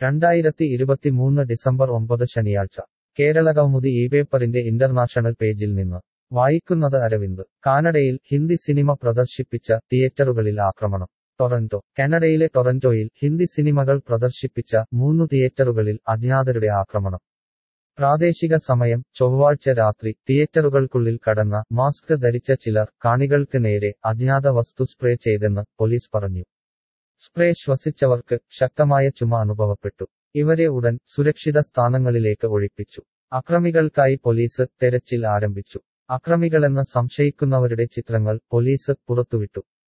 രണ്ടായിരത്തി ഇരുപത്തിമൂന്ന് ഡിസംബർ ഒമ്പത് ശനിയാഴ്ച കേരളകൗമുദി ഈ പേപ്പറിന്റെ ഇന്റർനാഷണൽ പേജിൽ നിന്ന് വായിക്കുന്നത് അരവിന്ദ് കാനഡയിൽ ഹിന്ദി സിനിമ പ്രദർശിപ്പിച്ച തിയേറ്ററുകളിൽ ആക്രമണം ടൊറന്റോ കാനഡയിലെ ടൊറന്റോയിൽ ഹിന്ദി സിനിമകൾ പ്രദർശിപ്പിച്ച മൂന്നു തിയേറ്ററുകളിൽ അജ്ഞാതരുടെ ആക്രമണം പ്രാദേശിക സമയം ചൊവ്വാഴ്ച രാത്രി തിയേറ്ററുകൾക്കുള്ളിൽ കടന്ന മാസ്ക് ധരിച്ച ചിലർ കാണികൾക്ക് നേരെ അജ്ഞാത വസ്തു സ്പ്രേ ചെയ്തെന്ന് പോലീസ് പറഞ്ഞു സ്പ്രേ ശ്വസിച്ചവർക്ക് ശക്തമായ ചുമ അനുഭവപ്പെട്ടു ഇവരെ ഉടൻ സുരക്ഷിത സ്ഥാനങ്ങളിലേക്ക് ഒഴിപ്പിച്ചു അക്രമികൾക്കായി പോലീസ് തെരച്ചിൽ ആരംഭിച്ചു അക്രമികളെന്ന് സംശയിക്കുന്നവരുടെ ചിത്രങ്ങൾ പോലീസ് പുറത്തുവിട്ടു